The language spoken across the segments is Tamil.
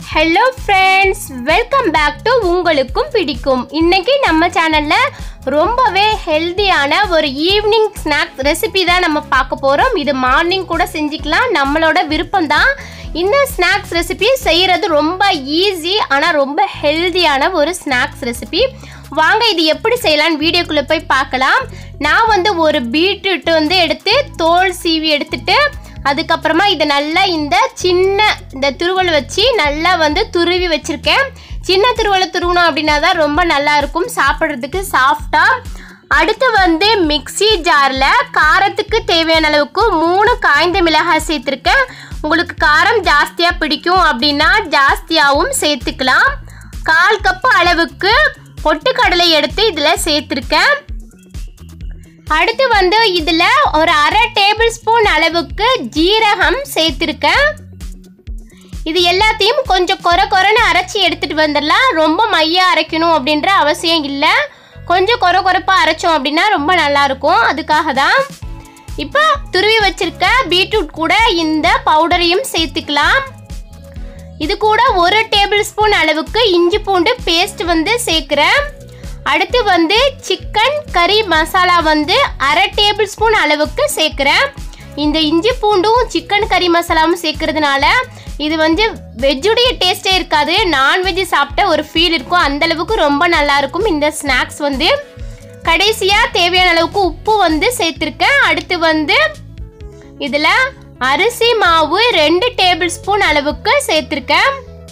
hello friends welcome back to உங்களுக்கும் பிடிக்கும் இன்னைக்கு நம்ம சேனலில் ரொம்பவே ஹெல்தியான ஒரு ஈவினிங் ஸ்நாக்ஸ் ரெசிபி தான் நம்ம பார்க்க போகிறோம் இது மார்னிங் கூட செஞ்சுக்கலாம் நம்மளோட விருப்பம் தான் இந்த ஸ்நாக்ஸ் ரெசிபி செய்கிறது ரொம்ப ஈஸி ஆனால் ரொம்ப ஹெல்தியான ஒரு ஸ்நாக்ஸ் ரெசிபி வாங்க இது எப்படி செய்யலாம்னு வீடியோக்குள்ளே போய் பார்க்கலாம் நான் வந்து ஒரு பீட்ரூட் வந்து எடுத்து தோல் சீவி எடுத்துட்டு அதுக்கப்புறமா இதை நல்லா இந்த சின்ன இந்த துருவல் வச்சு நல்லா வந்து துருவி வச்சுருக்கேன் சின்ன துருவலை துருவணும் அப்படின்னா தான் ரொம்ப நல்லா இருக்கும் சாப்பிட்றதுக்கு சாஃப்டாக அடுத்து வந்து மிக்ஸி ஜாரில் காரத்துக்கு தேவையான அளவுக்கு மூணு காய்ந்த மிளகாய் சேர்த்துருக்கேன் உங்களுக்கு காரம் ஜாஸ்தியாக பிடிக்கும் அப்படின்னா ஜாஸ்தியாகவும் சேர்த்துக்கலாம் கால் கப்பு அளவுக்கு பொட்டுக்கடலை எடுத்து இதில் சேர்த்துருக்கேன் அடுத்து வந்து இதில் ஒரு அரை டேபிள் ஸ்பூன் அளவுக்கு ஜீரகம் சேர்த்துருக்கேன் இது எல்லாத்தையும் கொஞ்சம் கொர கொரன்னு அரைச்சி எடுத்துகிட்டு வந்துடலாம் ரொம்ப மையாக அரைக்கணும் அப்படின்ற அவசியம் இல்லை கொஞ்சம் கொர கொரப்பாக அரைச்சோம் அப்படின்னா ரொம்ப நல்லாயிருக்கும் அதுக்காக தான் இப்போ துருவி வச்சிருக்க பீட்ரூட் கூட இந்த பவுடரையும் சேர்த்துக்கலாம் இது கூட ஒரு டேபிள் ஸ்பூன் அளவுக்கு இஞ்சி பூண்டு பேஸ்ட் வந்து சேர்க்குறேன் அடுத்து வந்து சிக்கன் கறி மசாலா வந்து அரை டேபிள் ஸ்பூன் அளவுக்கு சேர்க்குறேன் இந்த இஞ்சி பூண்டும் சிக்கன் கறி மசாலாவும் சேர்க்கறதுனால இது வந்து வெஜ்ஜுடைய டேஸ்ட்டே இருக்காது நான்வெஜ் சாப்பிட்ட ஒரு ஃபீல் இருக்கும் அந்த அளவுக்கு ரொம்ப நல்லா இருக்கும் இந்த ஸ்நாக்ஸ் வந்து கடைசியாக தேவையான அளவுக்கு உப்பு வந்து சேர்த்துருக்கேன் அடுத்து வந்து இதில் அரிசி மாவு ரெண்டு டேபிள் ஸ்பூன் அளவுக்கு சேர்த்துருக்கேன்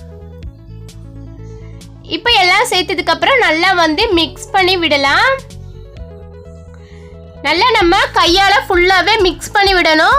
இப்போ எல்லாம் சேர்த்ததுக்கு அப்புறம் நல்லா வந்து மிக்ஸ் பண்ணி விடலாம் நல்லா நம்ம கையால ஃபுல்லாவே மிக்ஸ் பண்ணி விடணும்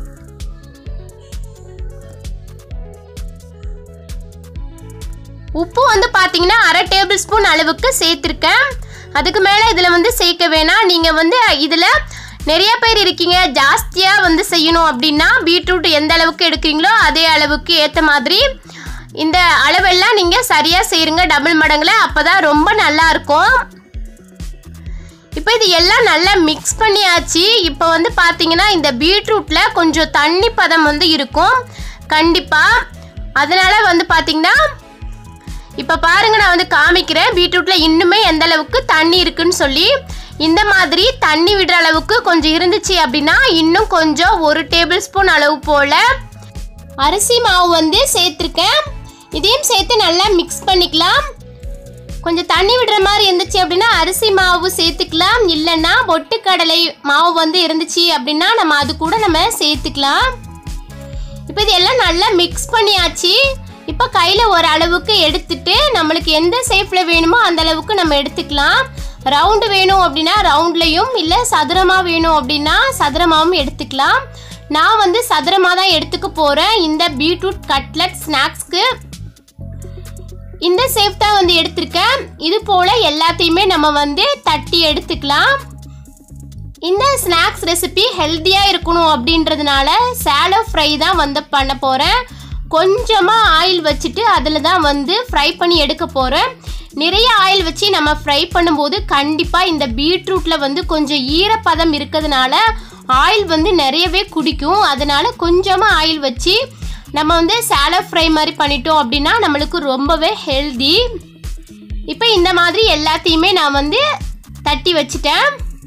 உப்பு வந்து பார்த்தீங்கன்னா அரை டேபிள் ஸ்பூன் அளவுக்கு சேர்த்துருக்கேன் அதுக்கு மேலே இதில் வந்து சேர்க்க வேணாம் நீங்கள் வந்து இதில் நிறைய பேர் இருக்கீங்க ஜாஸ்தியாக வந்து செய்யணும் அப்படின்னா பீட்ரூட் எந்த அளவுக்கு எடுக்கிறீங்களோ அதே அளவுக்கு ஏற்ற மாதிரி இந்த அளவெல்லாம் நீங்கள் சரியாக செய்யுங்க டபுள் மடங்கில் அப்போ தான் ரொம்ப நல்லா இருக்கும் இப்போ இது எல்லாம் நல்லா மிக்ஸ் பண்ணியாச்சு இப்போ வந்து பார்த்தீங்கன்னா இந்த பீட்ரூட்டில் கொஞ்சம் தண்ணி பதம் வந்து இருக்கும் கண்டிப்பாக அதனால் வந்து பார்த்தீங்கன்னா இப்போ பாருங்க நான் வந்து காமிக்கிறேன் பீட்ரூட்டில் இன்னுமே எந்த அளவுக்கு தண்ணி இருக்குன்னு சொல்லி இந்த மாதிரி தண்ணி விடுற அளவுக்கு கொஞ்சம் இருந்துச்சு அப்படின்னா இன்னும் கொஞ்சம் ஒரு டேபிள் ஸ்பூன் அளவு போல் அரிசி மாவு வந்து சேர்த்துருக்கேன் இதையும் சேர்த்து நல்லா மிக்ஸ் பண்ணிக்கலாம் கொஞ்சம் தண்ணி விடுற மாதிரி இருந்துச்சு அப்படின்னா அரிசி மாவு சேர்த்துக்கலாம் இல்லைன்னா பொட்டுக்கடலை மாவு வந்து இருந்துச்சு அப்படின்னா நம்ம அது கூட நம்ம சேர்த்துக்கலாம் இப்போ இது எல்லாம் நல்லா மிக்ஸ் பண்ணியாச்சு இப்போ கையில் ஒரு அளவுக்கு எடுத்துட்டு நம்மளுக்கு எந்த ஷேப்பில் வேணுமோ அந்த அளவுக்கு நம்ம எடுத்துக்கலாம் ரவுண்டு வேணும் அப்படின்னா ரவுண்ட்லேயும் இல்லை சதுரமாக வேணும் அப்படின்னா சதுரமாகவும் எடுத்துக்கலாம் நான் வந்து சதுரமாக தான் எடுத்துக்க போகிறேன் இந்த பீட்ரூட் கட்லட் ஸ்நாக்ஸ்க்கு இந்த ஷேப் தான் வந்து எடுத்திருக்கேன் இது போல் எல்லாத்தையுமே நம்ம வந்து தட்டி எடுத்துக்கலாம் இந்த ஸ்நாக்ஸ் ரெசிபி ஹெல்த்தியாக இருக்கணும் அப்படின்றதுனால சேலோ ஃப்ரை தான் வந்து பண்ண போகிறேன் கொஞ்சமாக ஆயில் வச்சுட்டு அதில் தான் வந்து ஃப்ரை பண்ணி எடுக்க போகிறேன் நிறைய ஆயில் வச்சு நம்ம ஃப்ரை பண்ணும்போது கண்டிப்பாக இந்த பீட்ரூட்டில் வந்து கொஞ்சம் ஈரப்பதம் இருக்கிறதுனால ஆயில் வந்து நிறையவே குடிக்கும் அதனால் கொஞ்சமாக ஆயில் வச்சு நம்ம வந்து சேலோ ஃப்ரை மாதிரி பண்ணிட்டோம் அப்படின்னா நம்மளுக்கு ரொம்பவே ஹெல்தி இப்போ இந்த மாதிரி எல்லாத்தையுமே நான் வந்து தட்டி வச்சுட்டேன்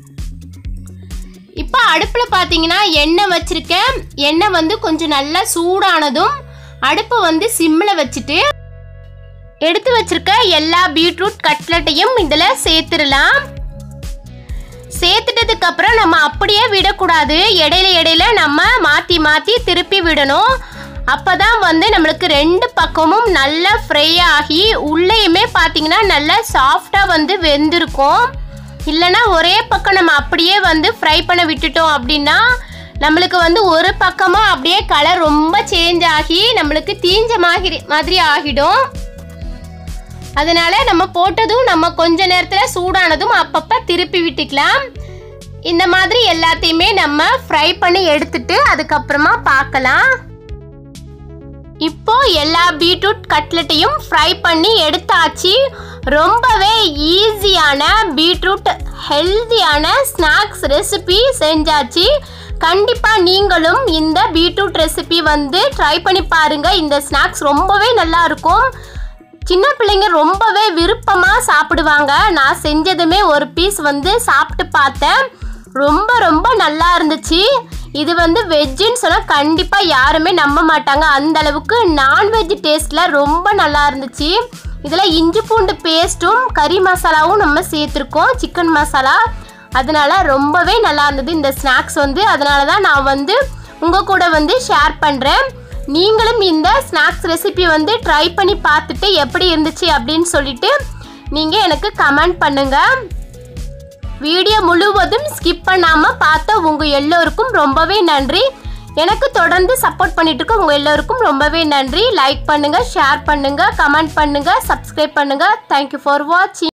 இப்போ அடுப்பில் பார்த்தீங்கன்னா எண்ணெய் வச்சுருக்கேன் எண்ணெய் வந்து கொஞ்சம் நல்லா சூடானதும் அடுப்பை வந்து சிம்மில் வச்சுட்டு எடுத்து வச்சிருக்க எல்லா பீட்ரூட் கட்லெட்டையும் இதில் சேர்த்துடலாம் சேர்த்துட்டதுக்கு அப்புறம் நம்ம அப்படியே விடக்கூடாது இடையில இடையில நம்ம மாற்றி மாற்றி திருப்பி விடணும் அப்பதான் வந்து நம்மளுக்கு ரெண்டு பக்கமும் நல்லா ஃப்ரை ஆகி உள்ளேயுமே பார்த்தீங்கன்னா நல்லா சாஃப்டாக வந்து வெந்திருக்கும் இல்லைன்னா ஒரே பக்கம் நம்ம அப்படியே வந்து ஃப்ரை பண்ண விட்டுட்டோம் அப்படின்னா நம்மளுக்கு வந்து ஒரு பக்கமாக அப்படியே கலர் ரொம்ப சேஞ்ச் ஆகி நம்மளுக்கு தீஞ்ச மாதிரி மாதிரி ஆகிடும் அதனால நம்ம போட்டதும் நம்ம கொஞ்ச நேரத்தில் சூடானதும் அப்பப்போ திருப்பி விட்டுக்கலாம் இந்த மாதிரி எல்லாத்தையுமே நம்ம ஃப்ரை பண்ணி எடுத்துட்டு அதுக்கப்புறமா பார்க்கலாம் இப்போ எல்லா பீட்ரூட் கட்லெட்டையும் ஃப்ரை பண்ணி எடுத்தாச்சு ரொம்பவே ஈஸியான பீட்ரூட் ஹெல்தியான ஸ்நாக்ஸ் ரெசிபி செஞ்சாச்சு கண்டிப்பாக நீங்களும் இந்த பீட்ரூட் ரெசிபி வந்து ட்ரை பண்ணி பாருங்க இந்த ஸ்நாக்ஸ் ரொம்பவே நல்லா இருக்கும் சின்ன பிள்ளைங்க ரொம்பவே விருப்பமாக சாப்பிடுவாங்க நான் செஞ்சதுமே ஒரு பீஸ் வந்து சாப்பிட்டு பார்த்தேன் ரொம்ப ரொம்ப நல்லா இருந்துச்சு இது வந்து வெஜ்ஜுன்னு சொன்னால் கண்டிப்பாக யாருமே நம்ப மாட்டாங்க அந்த அளவுக்கு நான்வெஜ் டேஸ்ட்டில் ரொம்ப நல்லா இருந்துச்சு இதில் இஞ்சி பூண்டு பேஸ்ட்டும் கறி மசாலாவும் நம்ம சேர்த்துருக்கோம் சிக்கன் மசாலா அதனால ரொம்பவே நல்லா இருந்தது இந்த ஸ்நாக்ஸ் வந்து அதனால தான் நான் வந்து உங்கள் கூட வந்து ஷேர் பண்ணுறேன் நீங்களும் இந்த ஸ்நாக்ஸ் ரெசிபி வந்து ட்ரை பண்ணி பார்த்துட்டு எப்படி இருந்துச்சு அப்படின்னு சொல்லிட்டு நீங்கள் எனக்கு கமெண்ட் பண்ணுங்கள் வீடியோ முழுவதும் ஸ்கிப் பண்ணாமல் பார்த்த உங்கள் எல்லோருக்கும் ரொம்பவே நன்றி எனக்கு தொடர்ந்து சப்போர்ட் பண்ணிட்டு இருக்க உங்கள் எல்லோருக்கும் ரொம்பவே நன்றி லைக் பண்ணுங்கள் ஷேர் பண்ணுங்கள் கமெண்ட் பண்ணுங்கள் சப்ஸ்கிரைப் பண்ணுங்கள் தேங்க்யூ ஃபார் வாட்சிங்